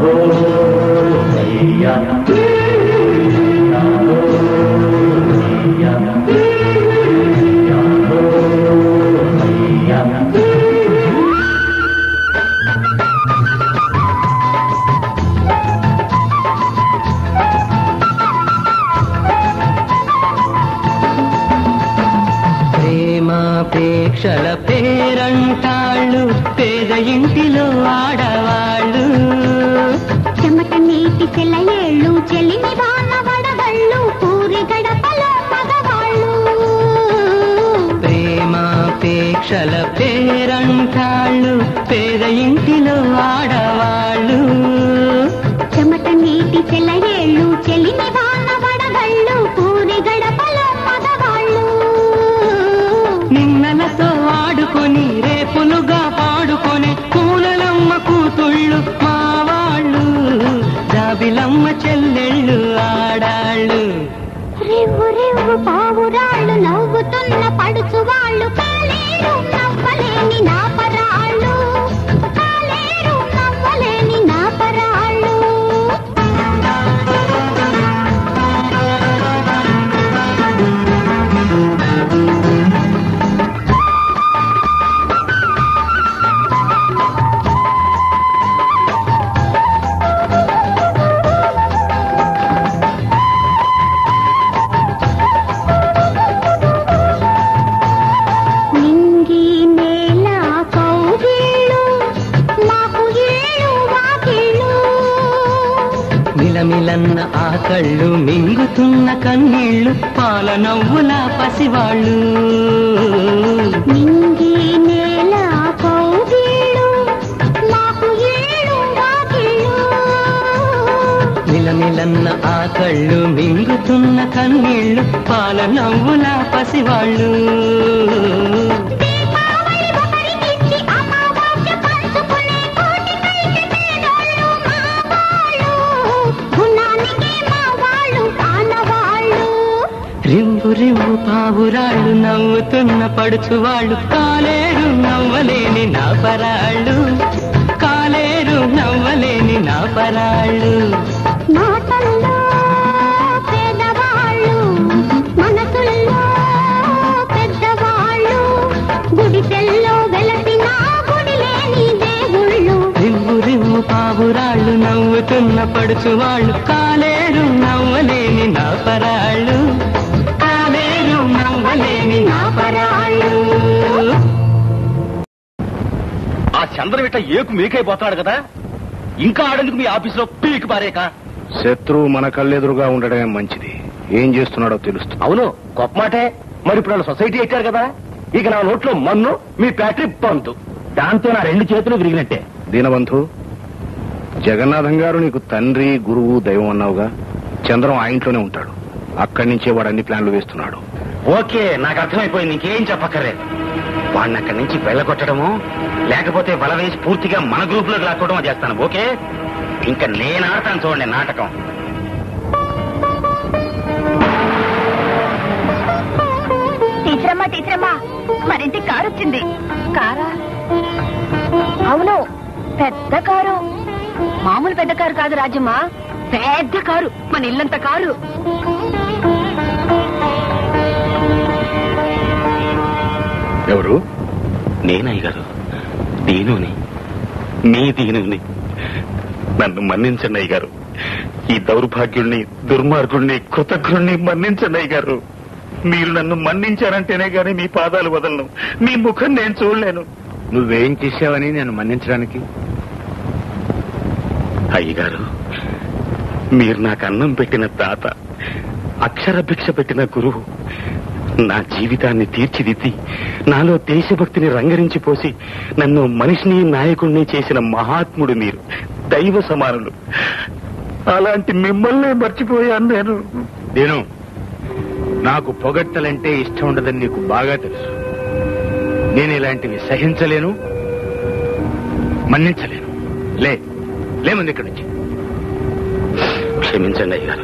ప్రేమాపేక్షల పేరంటాళ్ళు పేద ఇంటిలో ఆడవాళ్ళు చెమట నీటి సెలయేళ్ళు చెలిమి వాన వడగళ్ళు పూరి గడపలో మగవాళ్ళు ప్రేమాపేక్షల పేరంటాళ్ళు పేద ఇంటిలో ఆడవాళ్ళు చెమట నీటి సెలయేళ్ళు చెలిమి వాన వడగళ్ళు పూరి గడపలో మగవాళ్ళు నిన్నలతో ఆడుకొని రేపులుగా పాడుకొని కూలలమ్మ కూతుళ్ళు మా వాళ్ళు జాబిలమ్మ చెల్లెళ్ళు ఆడాళ్ళు రివ్వు రివ్వు పావురాళ్ళు నవ్వుతున్న పడుచు వాళ్ళు కాలేరు నవ్వలేని నా పరాళ్ళు కాలేరు నవ్వలేని నా పరాళ్ళు నింగి నేల కౌగిళ్ళు మాకు ఇళ్ళు వాకిళ్ళు మిలమిలన్న ఆ కళ్ళు మింగుతున్న కన్నీళ్ళు పాల నవ్వుల పసివాళ్ళు నింగి నేల కౌగిళ్ళు మాకు ఇళ్ళు వాకిళ్ళు మిలమిలన్న ఆ కళ్ళు మింగుతున్న కన్నీళ్ళు పాల నవ్వుల పసివాళ్ళు దీపావళి ఒకరికిచ్చి అమావాస్య పంచుకునే కోటికైతే పేదోళ్ళు మా వాళ్ళు గుణానికే మా వాళ్ళు ఆనవాళ్ళు రింగు రింగు పావురాళ్ళు నవ్వుతున్న పడుచువాళ్ళు కాలేరు నవ్వలేని నా పరాళ్ళు కాలేరు నవ్వలేని నా పరాళ్ళు మాటల్లో పేదవాళ్ళు మనసుల్లో పెద్దవాళ్ళు గుడిసెల్లో వెలసిన గుడి లేని దేవుళ్ళు రింగు రింగు పావురాళ్ళు నవ్వుతున్న పడుచువాళ్ళు కాలేరు నవ్వలేని నా పరాళ్ళు కాలేరు నవ్వలేని నా పరాళ్ళు ఆ చంద్రవిట్ట ఏకు మీకైపోతాడు కదా ఇంకా ఆడేందుకు మీ ఆఫీసులో పీకి పారేక శత్రువు మన కళ్ళెదురుగా ఉండడమే మంచిది ఏం చేస్తున్నాడో తెలుస్తుంది అవును గొప్ప మాటే మరి ఇప్పుడు వాళ్ళు సొసైటీ ఎక్కారు కదా ఇక నా నోట్లో మన్ను మీ ఫ్యాక్టరీ పంతు దాంతో నా రెండు చేతులు విరిగినట్టే దీనబంధు జగన్నాథం గారు నీకు తండ్రి గురువు దైవం అన్నావుగా చంద్రం ఆ ఇంట్లోనే ఉంటాడు అక్కడి నుంచే వాడు అన్ని ప్లాన్లు వేస్తున్నాడు ఓకే నాకు అర్థమైపోయింది ఇంకేం చెప్పక్కర్లేదు వాడిని అక్కడి నుంచి వెళ్ళగొట్టడము లేకపోతే బల వేసి పూర్తిగా మన గ్రూప్ లోకి లాక్కోవడమో చేస్తాను ఓకే ఇంకా నేను ఆడతాను చూడండి నాటకం టీచరమ్మా టీచరమ్మా మరింటి కారు వచ్చింది కారా అవును పెద్ద కారు మామూలు పెద్ద కారు కాదు రాజమ్మా పెద్ద కారు మన ఇల్లంత కారు ఎవరు నేనయ్య గారు దీనుని మీ దీనుని నన్ను మన్నించండి అయ్య గారు ఈ దౌర్భాగ్యుణ్ణి దుర్మార్గుణ్ణి కృతజ్ఞుణ్ణి మన్నించండి అయ్య గారు మీరు నన్ను మన్నించారంటేనే గాని మీ పాదాలు వదలను మీ ముఖం నేను చూడలేను నువ్వేం చేసావని నేను మన్నించడానికి అయ్యగారు మీరు నాకు అన్నం పెట్టిన తాత అక్షర భిక్ష పెట్టిన గురువు నా జీవితాన్ని తీర్చిదిద్ది నాలో దేశభక్తిని రంగరించి పోసి నన్ను మనిషిని నాయకుణ్ణి చేసిన మహాత్ముడు మీరు దైవ సమానులు అలాంటి మిమ్మల్నే మర్చిపోయాను నేను నేను నాకు పొగడ్తలంటే ఇష్టం ఉండదని నీకు బాగా తెలుసు నేను ఇలాంటివి సహించలేను మన్నించలేను లే లేముంది ఇక్కడి నుంచి క్షమించండి అయ్యగారు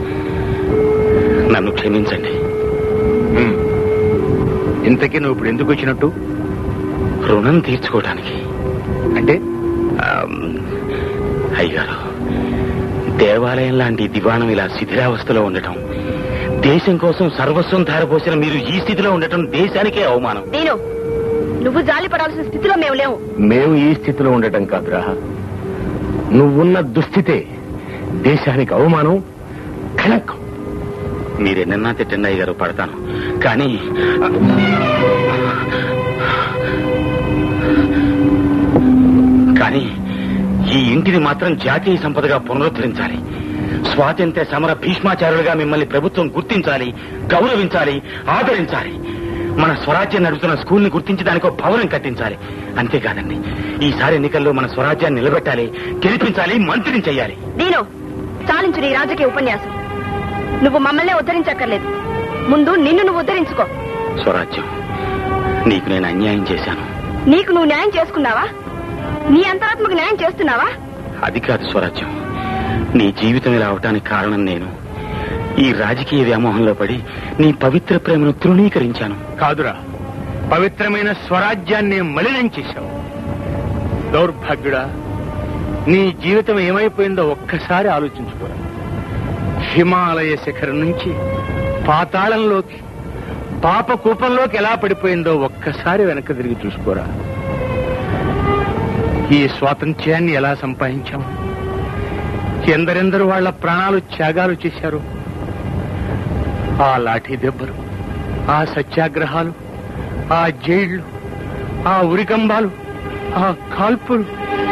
నన్ను క్షమించండి ఉమ్. ఇంతకీ నువ్వు ఇప్పుడు ఎందుకు వచ్చినట్టు రుణం తీర్చుకోవడానికి అంటే ఆమ్, అయ్యగారు దేవాలయం లాంటి దివాణం ఇలా శిథిలావస్థలో ఉండటం దేశం కోసం సర్వస్వం ధారపోసిన మీరు ఈ స్థితిలో ఉండటం దేశానికే అవమానం నేను నువ్వు జాలి పడాల్సిన స్థితిలో మేము లేవు మేము ఈ స్థితిలో ఉండటం కాదురా నువ్వున్న దుస్థితే దేశానికి అవమానం కళంకం మీరెన్నన్నా తిట్టండి అయ్యగారు పడతాను కానీ కానీ ఈ ఇంటిని మాత్రం జాతీయ సంపదగా పునరుద్ధరించాలి స్వాతంత్ర్య సమర భీష్మాచారులుగా మిమ్మల్ని ప్రభుత్వం గుర్తించాలి గౌరవించాలి ఆదరించాలి మన స్వరాజ్యం నడుపుతున్న స్కూల్ని గుర్తించి దానికో భవనం కట్టించాలి అంతేకాదండి ఈసారి ఎన్నికల్లో మన స్వరాజ్యాన్ని నిలబెట్టాలి గెలిపించాలి మంత్రిని చెయ్యాలి దీను చాలించు నీ రాజకీయ ఉపన్యాసం నువ్వు మమ్మల్ని ఉద్ధరించక్కర్లేదు ముందు నిన్ను నువ్వు ఉద్ధరించుకో స్వరాజ్యం నీకు నేను అన్యాయం చేశాను నీకు నువ్వు న్యాయం చేసుకున్నావా నీ అంతరాత్మకు న్యాయం చేస్తున్నావా అది కాదు స్వరాజ్యం నీ జీవితం ఇలా అవటానికి కారణం నేను ఈ రాజకీయ వ్యామోహంలో పడి నీ పవిత్ర ప్రేమను తృణీకరించాను కాదురా పవిత్రమైన స్వరాజ్యాన్ని మలినం చేశావు దౌర్భాగ్యుడా నీ జీవితం ఏమైపోయిందో ఒక్కసారి ఆలోచించుకోరా హిమాలయ శిఖరం నుంచి పాతాళంలోకి పాప కూపంలోకి ఎలా పడిపోయిందో ఒక్కసారి వెనక్కి తిరిగి చూసుకోరా ఈ స్వాతంత్ర్యాన్ని ఎలా సంపాదించాం ఎందరెందరు వాళ్ళ ప్రాణాలు త్యాగాలు చేశారు ఆ లాఠీ దెబ్బలు ఆ సత్యాగ్రహాలు ఆ జైళ్లు ఆ ఉరికంబాలు ఆ కాల్పులు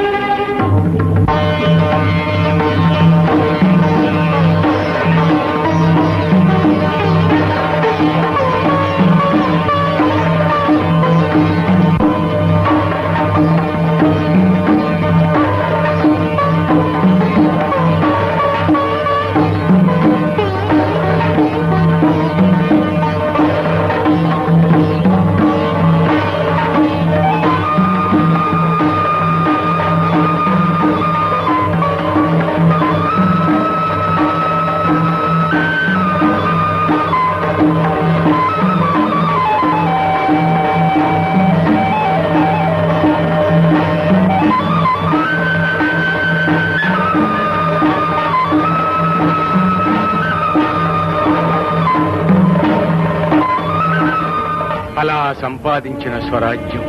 అలా సంపాదించిన స్వరాజ్యం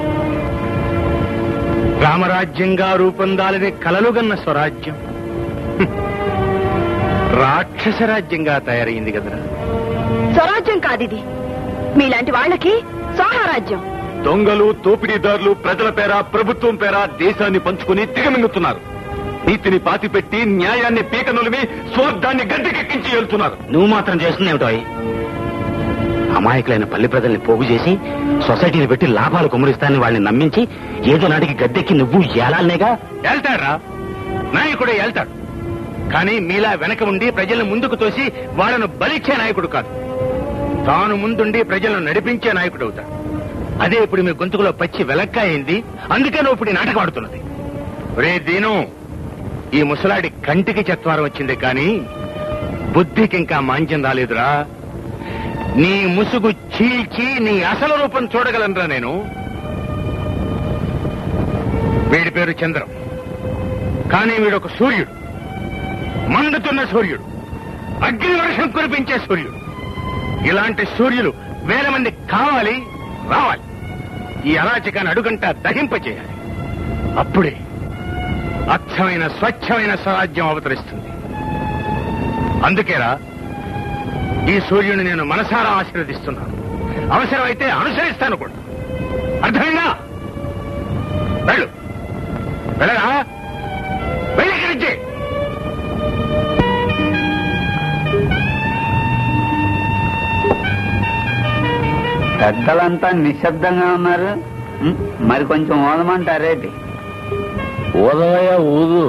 రామరాజ్యంగా రూపొందాలని కలలుగన్న స్వరాజ్యం హ్మ్. రాక్షస రాజ్యంగా తయారైంది కదరా స్వరాజ్యం కాదిది మీలాంటి వాళ్ళకి స్వాహారాజ్యం దొంగలు దోపిడీదారులు ప్రజల పేర ప్రభుత్వం పేర దేశాన్ని పంచుకుని దిగమింగుతున్నారు నీతిని పాతిపెట్టి న్యాయాన్ని పీకనులిమి స్వార్థాన్ని గడ్డకెక్కించి వెళ్తున్నారు నువ్వు మాత్రం చేస్తుంది ఏమిటో అమాయకులైన పల్లె ప్రజల్ని పోగు చేసి సొసైటీని పెట్టి లాభాలు కుమ్మరిస్తానని వాళ్ళని నమ్మించి ఏదో నాటికి గద్దెక్కి నువ్వు ఏలాలనేగా వెళ్తాడ్రా నాయకుడే వెళ్తాడు కానీ మీలా వెనక ఉండి ప్రజలను ముందుకు తోసి వాళ్ళను బలిచ్చే నాయకుడు కాదు తాను ముందుండి ప్రజలను నడిపించే నాయకుడు అవుతాడు అదే ఇప్పుడు మీ గొంతుకులో పచ్చి వెలక్కాయింది అందుకే నువ్వు ఇప్పుడు ఈ నాటకం ఆడుతున్నది రే దీను ఈ ముసలాడి కంటికి చత్వారం వచ్చింది కానీ బుద్ధికి ఇంకా మాంద్యం రాలేదురా నీ ముసుగు చీల్చి నీ అసలు రూపం చూడగలనురా నేను వీడి పేరు చంద్రం కానీ వీడొక సూర్యుడు మండుతున్న సూర్యుడు అగ్ని వర్షం కురిపించే సూర్యుడు ఇలాంటి సూర్యులు వేల మంది కావాలి రావాలి ఈ అరాచకాన్ని అడుగంట దహింపచేయాలి అప్పుడే అచ్చమైన స్వచ్ఛమైన స్వరాజ్యం అవతరిస్తుంది అందుకేరా ఈ సూర్యుని నేను మనసారా ఆశీర్వదిస్తున్నాను అవసరమైతే అనుసరిస్తాను కూడా అర్థమైందా వెళ్ళు వెళ్ళరా వెళ్ళి ఇక్కడి నుంచి. పెద్దలంతా నిశ్శబ్దంగా ఉన్నారు ఉం? మరి కొంచెం ఓదమంటారేటి ఊదవయ్య ఊదు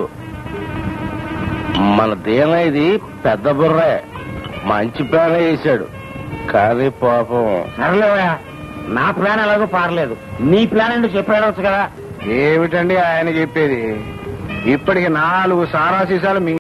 మన దీన ఇది పెద్ద బుర్రే మంచి ప్లాన్ వేసాడు కానీ పాపం సర్లేవయ్యా నా ప్లాన్ ఎలాగో పారలేదు నీ ప్లాన్ ఏంటో చెప్పాడవచ్చు కదా ఏమిటండి ఆయన చెప్పేది ఇప్పటికి నాలుగు సారా సీసాలు